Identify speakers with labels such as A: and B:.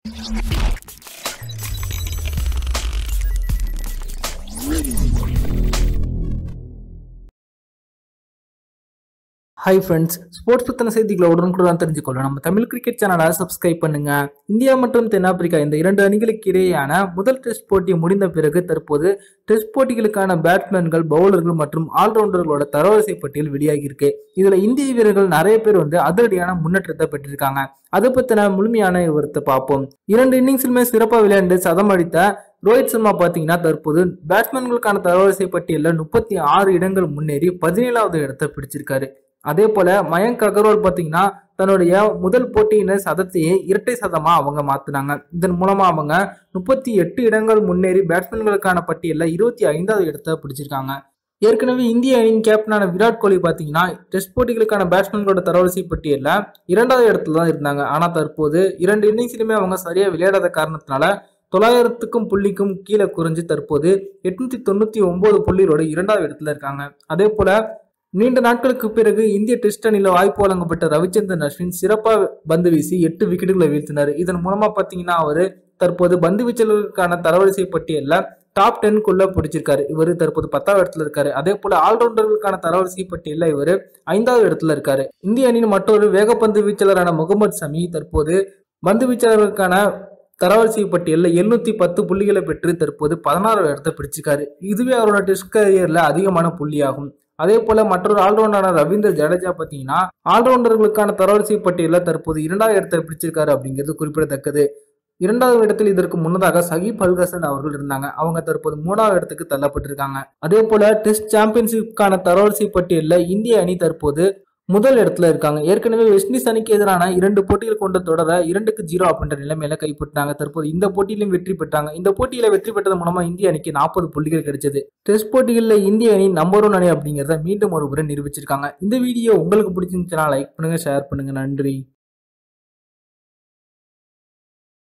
A: hi friends sports பற்றின செய்திகளை உடனுக்குடன் தெரிஞ்சுக்கொள்ள நம்ம தமிழ் கிரிக்கெட் சேனலை சப்ஸ்கிரைப் பண்ணுங்க இந்தியா மற்றும் தென்னாப்பிரிக்கா இந்த இரண்டு அணிகளுக்கு இடையேயான முதல் டெஸ்ட் போட்டி முடிந்த பிறகு தற்போது டெஸ்ட் போட்டிகளுக்கான பேட்ஸ்மேன்கள் பவுலர்கள் மற்றும் ஆல்ரவுண்டர்களோட தரவரிசை பட்டியல் வெளியாகியிருக்கு இதுல இந்திய வீரர்கள் நிறைய பேர் வந்து அதிரடியான முன்னேற்றத்தை பெற்றிருக்காங்க அதை பத்தின முழுமையான விவரத்தை பார்ப்போம் இரண்டு இன்னிங்ஸிலுமே சிறப்பாக விளையாண்டு சதம் அடித்த ரோஹித் சர்மா பார்த்தீங்கன்னா தற்போது பேட்ஸ்மேன்களுக்கான தரவரிசை பட்டியலில் முப்பத்தி ஆறு இடங்கள் முன்னேறி பதினேழாவது இடத்தை பிடிச்சிருக்காரு அதே போல மயங்க் அகர்வால் பார்த்தீங்கன்னா தன்னுடைய முதல் போட்டியினர் சதத்தையே இரட்டை சதமா அவங்க மாத்தினாங்க இதன் மூலமா அவங்க முப்பத்தி எட்டு இடங்கள் முன்னேறி பேட்ஸ்மேன்களுக்கான பட்டியலில் இருபத்தி ஐந்தாவது இடத்தை பிடிச்சிருக்காங்க ஏற்கனவே இந்திய அணியின் கேப்டனான விராட் கோலி பார்த்தீங்கன்னா டெஸ்ட் போட்டிகளுக்கான பேட்ஸ்மேன்களோட தரவரிசை பட்டியலில் இரண்டாவது இடத்துல தான் இருந்தாங்க ஆனால் தற்போது இரண்டு இன்னிங்ஸ்லையுமே அவங்க சரியாக விளையாடாத காரணத்தினால தொள்ளாயிரத்துக்கும் புள்ளிக்கும் கீழே குறைஞ்சு தற்போது எட்நூத்தி தொண்ணூத்தி ஒன்பது புள்ளியோட இரண்டாவது இடத்துல இருக்காங்க அதே போல நீண்ட நாட்களுக்கு பிறகு இந்திய டெஸ்ட் அணியில் வாய்ப்பு வழங்கப்பட்ட ரவிச்சந்திரன் அஸ்வின் சிறப்பாக பந்து வீசி எட்டு விக்கெட்டுகளை வீழ்த்தினார் இதன் மூலமா பார்த்தீங்கன்னா அவர் தற்போது பந்து வீச்சலுக்கான தரவரிசை பட்டியலில் டாப் டென்க்குள்ள பிடிச்சிருக்காரு இவர் தற்போது பத்தாவது இடத்துல இருக்காரு அதே போல ஆல்ரவுண்டர்களுக்கான தரவரிசை பட்டியலில் இவர் ஐந்தாவது இடத்துல இருக்காரு இந்திய அணியின் மற்றொரு வேகப்பந்து வீச்சாளரான முகமது சமி தற்போது பந்து வீச்சாளர்களுக்கான தரவரிசை பட்டியலில் எழுநூத்தி பத்து புள்ளிகளை பெற்று தற்போது பதினாறாவது இடத்தை பிடிச்சிருக்காரு இதுவே அவரோட டெஸ்ட் கரியர்ல அதிகமான புள்ளியாகும் அதே போல மற்றொரு ஆல்ரவுண்டரான ரவீந்திர ஜடேஜா பார்த்தீங்கன்னா ஆல்ரவுண்டர்களுக்கான தரவரிசை பட்டியலில் தற்போது இரண்டாவது இடத்தை பிடிச்சிருக்காரு அப்படிங்கிறது குறிப்பிடத்தக்கது இரண்டாவது இடத்தில் இதற்கு முன்னதாக சகிப் அல்கசன் அவர்கள் இருந்தாங்க அவங்க தற்போது மூணாவது இடத்துக்கு தள்ளப்பட்டிருக்காங்க அதே போல டெஸ்ட் சாம்பியன்ஷிப்கான தரவரிசை பட்டியலில் இந்திய அணி தற்போது முதல் இடத்துல இருக்காங்க ஏற்கனவே வெஸ்ட் இண்டீஸ் அணிக்கு எதிரான இரண்டு போட்டிகள் கொண்ட தொடர இரண்டுக்கு ஜீரோ அப்படின்ற நிலைமையில கைப்பற்றாங்க தற்போது இந்த போட்டியிலும் வெற்றி பெற்றாங்க இந்த போட்டியில வெற்றி பெற்றது மூலமா இந்திய அணிக்கு நாற்பது புள்ளிகள் கிடைச்சது டெஸ்ட் போட்டிகளில் இந்திய அணி நம்பர் ஒன் அணி அப்படிங்கிறத மீண்டும் ஒரு முறை நிரூபிச்சிருக்காங்க இந்த வீடியோ உங்களுக்கு பிடிச்சிருந்துச்சுன்னா லைக் பண்ணுங்க ஷேர் பண்ணுங்க நன்றி